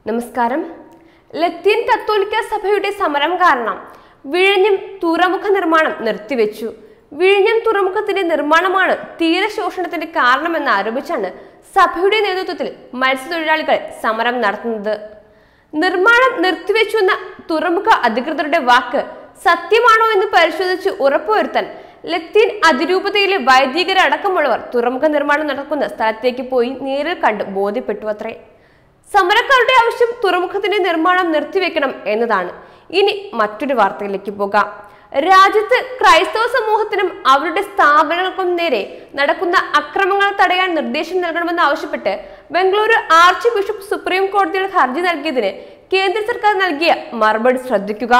നമസ്കാരം ലത്തീൻ കത്തോലിക്ക സഭയുടെ സമരം കാരണം വിഴിഞ്ഞം തുറമുഖ നിർമ്മാണം നിർത്തിവെച്ചു വിഴിഞ്ഞം തുറമുഖത്തിന്റെ നിർമ്മാണമാണ് തീരശോഷണത്തിന്റെ കാരണമെന്ന് ആരോപിച്ചാണ് സഭയുടെ നേതൃത്വത്തിൽ മത്സ്യത്തൊഴിലാളികൾ സമരം നടത്തുന്നത് നിർമ്മാണം നിർത്തിവെച്ചു എന്ന തുറമുഖ അധികൃതരുടെ വാക്ക് സത്യമാണോ എന്ന് പരിശോധിച്ച് ഉറപ്പുവരുത്താൻ ലത്തീൻ അതിരൂപതയിലെ വൈദികരടക്കമുള്ളവർ തുറമുഖ നിർമ്മാണം നടക്കുന്ന സ്ഥലത്തേക്ക് പോയി നേരിൽ കണ്ട് ബോധ്യപ്പെട്ടു അത്രേ സമരക്കാരുടെ ആവശ്യം തുറമുഖത്തിന്റെ നിർമ്മാണം നിർത്തിവെക്കണം എന്നതാണ് ഇനി മറ്റൊരു വാർത്തയിലേക്ക് പോകാം രാജ്യത്ത് ക്രൈസ്തവ സമൂഹത്തിനും അവരുടെ സ്ഥാപനങ്ങൾക്കും നേരെ നടക്കുന്ന അക്രമങ്ങൾ തടയാൻ നിർദ്ദേശം നൽകണമെന്ന് ആവശ്യപ്പെട്ട് ബംഗളൂരു ആർച്ച് ബിഷപ്പ് സുപ്രീം കോടതിയിൽ ഹർജി നൽകിയതിന് കേന്ദ്ര സർക്കാർ നൽകിയ മറുപടി ശ്രദ്ധിക്കുക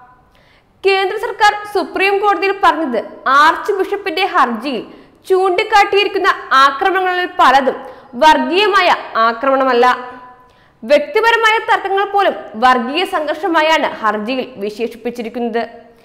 കേന്ദ്ര സർക്കാർ സുപ്രീം കോടതിയിൽ പറഞ്ഞത് ആർച്ച് ബിഷപ്പിന്റെ ഹർജിയിൽ ചൂണ്ടിക്കാട്ടിയിരിക്കുന്ന ആക്രമണങ്ങളിൽ പലതും വർഗീയമായ ആക്രമണമല്ല വ്യക്തിപരമായ തർക്കങ്ങൾ പോലും വർഗീയ സംഘർഷമായാണ് ഹർജിയിൽ വിശേഷിപ്പിച്ചിരിക്കുന്നത്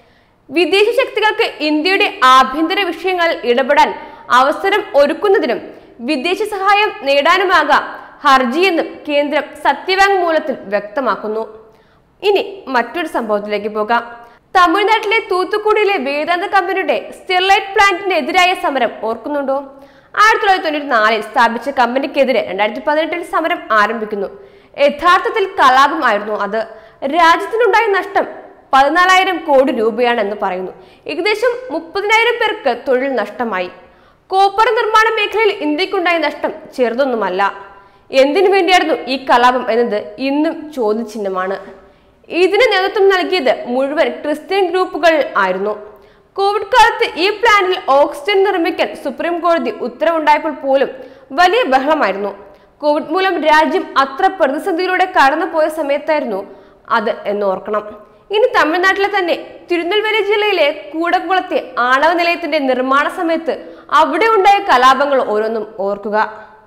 വിദേശ ശക്തികൾക്ക് ഇന്ത്യയുടെ ആഭ്യന്തര വിഷയങ്ങളിൽ ഇടപെടാൻ അവസരം ഒരുക്കുന്നതിനും വിദേശ സഹായം നേടാനുമാകാം ഹർജിയെന്നും കേന്ദ്രം സത്യവാങ്മൂലത്തിൽ വ്യക്തമാക്കുന്നു ഇനി മറ്റൊരു സംഭവത്തിലേക്ക് പോകാം തമിഴ്നാട്ടിലെ തൂത്തുക്കുടിയിലെ വേദാന്ത കമ്പനിയുടെ സ്റ്റെർലൈറ്റ് പ്ലാന്റിന് എതിരായ സമരം ഓർക്കുന്നുണ്ടോ ആയിരത്തി തൊള്ളായിരത്തി തൊണ്ണൂറ്റി നാലിൽ സ്ഥാപിച്ച കമ്പനിക്കെതിരെ രണ്ടായിരത്തി പതിനെട്ടിൽ സമരം ആരംഭിക്കുന്നു യഥാർത്ഥത്തിൽ കലാപമായിരുന്നു അത് രാജ്യത്തിനുണ്ടായ നഷ്ടം പതിനാലായിരം കോടി രൂപയാണെന്ന് പറയുന്നു ഏകദേശം മുപ്പതിനായിരം പേർക്ക് തൊഴിൽ നഷ്ടമായി കോപ്പർ നിർമ്മാണ മേഖലയിൽ ഇന്ത്യക്കുണ്ടായ നഷ്ടം ചെറുതൊന്നുമല്ല എന്തിനു വേണ്ടിയായിരുന്നു ഈ കലാപം എന്നത് ഇന്നും ചോദ്യചിഹ്നമാണ് ഇതിന് നേതൃത്വം നൽകിയത് മുഴുവൻ ക്രിസ്ത്യൻ ഗ്രൂപ്പുകൾ ആയിരുന്നു കോവിഡ് കാലത്ത് ഈ പ്ലാന്റിൽ ഓക്സിജൻ നിർമ്മിക്കാൻ സുപ്രീം കോടതി ഉത്തരവുണ്ടായപ്പോൾ പോലും വലിയ ബഹളമായിരുന്നു കോവിഡ് മൂലം രാജ്യം അത്ര പ്രതിസന്ധിയിലൂടെ കടന്നുപോയ സമയത്തായിരുന്നു അത് എന്ന് ഓർക്കണം ഇനി തമിഴ്നാട്ടിലെ തന്നെ തിരുനെൽവേലി ജില്ലയിലെ കൂടക്കുളത്തെ ആണവ നിലയത്തിന്റെ നിർമ്മാണ സമയത്ത് അവിടെ ഉണ്ടായ കലാപങ്ങൾ ഓരോന്നും ഓർക്കുക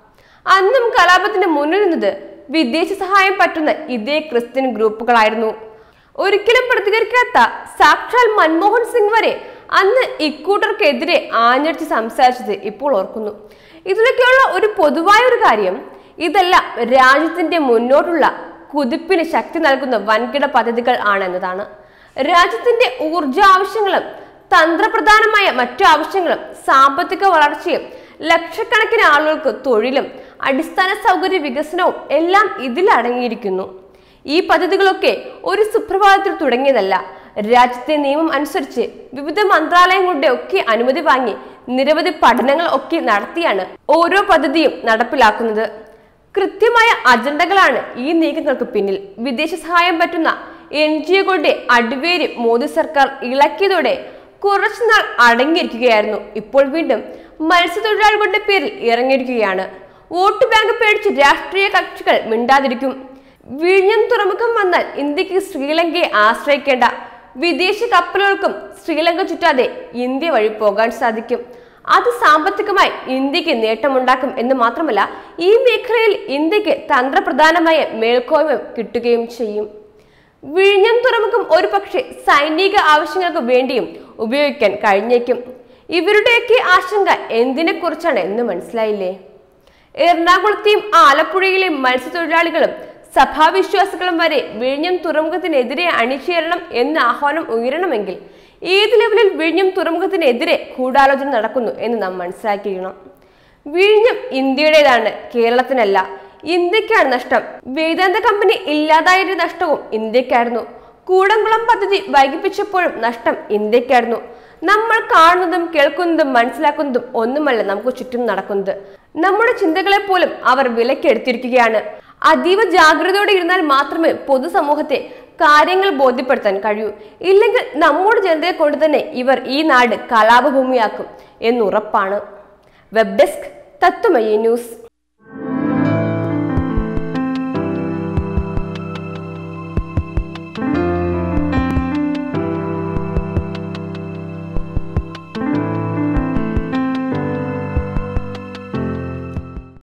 അന്നും കലാപത്തിന് മുന്നിൽ നിന്നത് വിദേശ സഹായം പറ്റുന്ന ഇതേ ക്രിസ്ത്യൻ ഗ്രൂപ്പുകളായിരുന്നു ഒരിക്കലും പ്രതികരിക്കാത്ത സാക്ഷാൽ മൻമോഹൻ സിംഗ് വരെ അന്ന് ഇക്കൂട്ടർക്കെതിരെ ആഞ്ഞടിച്ച് സംസാരിച്ചത് ഇപ്പോൾ ഓർക്കുന്നു ഇതിലൊക്കെയുള്ള ഒരു പൊതുവായ ഒരു കാര്യം ഇതെല്ലാം രാജ്യത്തിന്റെ മുന്നോട്ടുള്ള കുതിപ്പിന് ശക്തി നൽകുന്ന വൻകിട പദ്ധതികൾ ആണെന്നതാണ് രാജ്യത്തിന്റെ ഊർജ ആവശ്യങ്ങളും തന്ത്രപ്രധാനമായ മറ്റു ആവശ്യങ്ങളും സാമ്പത്തിക വളർച്ചയും ലക്ഷക്കണക്കിന് ആളുകൾക്ക് തൊഴിലും അടിസ്ഥാന സൗകര്യ വികസനവും എല്ലാം ഇതിൽ അടങ്ങിയിരിക്കുന്നു ഈ പദ്ധതികളൊക്കെ ഒരു സുപ്രഭാതത്തിൽ തുടങ്ങിയതല്ല രാജ്യത്തെ നിയമം അനുസരിച്ച് വിവിധ മന്ത്രാലയങ്ങളുടെ ഒക്കെ അനുമതി വാങ്ങി നിരവധി പഠനങ്ങൾ ഒക്കെ നടത്തിയാണ് ഓരോ പദ്ധതിയും നടപ്പിലാക്കുന്നത് കൃത്യമായ അജണ്ടകളാണ് ഈ നീക്കങ്ങൾക്ക് പിന്നിൽ വിദേശ സഹായം പറ്റുന്ന എൻ ജി ഒകളുടെ അടിവേര് മോദി സർക്കാർ ഇളക്കിയതോടെ കുറച്ചുനാൾ അടങ്ങിയിരിക്കുകയായിരുന്നു ഇപ്പോൾ വീണ്ടും മത്സ്യത്തൊഴിലാളികളുടെ പേരിൽ ഇറങ്ങിയിരിക്കുകയാണ് വോട്ട് ബാങ്ക് പേടിച്ച് രാഷ്ട്രീയ കക്ഷികൾ മിണ്ടാതിരിക്കും വിഴിഞ്ഞം തുറമുഖം വന്നാൽ ഇന്ത്യക്ക് ശ്രീലങ്കയെ ആശ്രയിക്കേണ്ട വിദേശ കപ്പലുകൾക്കും ശ്രീലങ്ക ചുറ്റാതെ ഇന്ത്യ വഴി പോകാൻ സാധിക്കും അത് സാമ്പത്തികമായി ഇന്ത്യക്ക് നേട്ടമുണ്ടാക്കും എന്ന് മാത്രമല്ല ഈ മേഖലയിൽ ഇന്ത്യക്ക് തന്ത്രപ്രധാനമായ മേൽക്കോയ്മ കിട്ടുകയും ചെയ്യും വിഴിഞ്ഞം തുറമുഖം ഒരു പക്ഷേ സൈനിക ആവശ്യങ്ങൾക്ക് വേണ്ടിയും ഉപയോഗിക്കാൻ കഴിഞ്ഞേക്കും ഇവരുടെയൊക്കെ ആശങ്ക എന്തിനെ കുറിച്ചാണ് എന്ന് മനസ്സിലായില്ലേ എറണാകുളത്തെയും ആലപ്പുഴയിലെയും മത്സ്യത്തൊഴിലാളികളും സഭാവിശ്വാസികളും വരെ വിഴിഞ്ഞം തുറമുഖത്തിനെതിരെ അണിചേരണം എന്ന ആഹ്വാനം ഉയരണമെങ്കിൽ ഏത് ലെവലിൽ വിഴിഞ്ഞം തുറമുഖത്തിനെതിരെ ഗൂഢാലോചന നടക്കുന്നു എന്ന് നാം മനസ്സിലാക്കിയിരിക്കണം വിഴിഞ്ഞം ഇന്ത്യയുടേതാണ് കേരളത്തിനല്ല ഇന്ത്യക്കാണ് നഷ്ടം വേദാന്ത കമ്പനി ഇല്ലാതായ നഷ്ടവും ഇന്ത്യക്കായിരുന്നു കൂടംകുളം പദ്ധതി വൈകിപ്പിച്ചപ്പോഴും നഷ്ടം ഇന്ത്യക്കായിരുന്നു നമ്മൾ കാണുന്നതും കേൾക്കുന്നതും മനസ്സിലാക്കുന്നതും ഒന്നുമല്ല നമുക്ക് ചുറ്റും നടക്കുന്നത് നമ്മുടെ ചിന്തകളെ പോലും അവർ വിലക്കെടുത്തിരിക്കുകയാണ് അതീവ ജാഗ്രതയോടെ ഇരുന്നാൽ മാത്രമേ പൊതുസമൂഹത്തെ കാര്യങ്ങൾ ബോധ്യപ്പെടുത്താൻ കഴിയൂ ഇല്ലെങ്കിൽ നമ്മുടെ ജനതയെ കൊണ്ട് തന്നെ ഇവർ ഈ നാട് കലാപഭൂമിയാക്കും എന്നുറപ്പാണ് വെബ് ഡെസ്ക് തത്വമയി ന്യൂസ്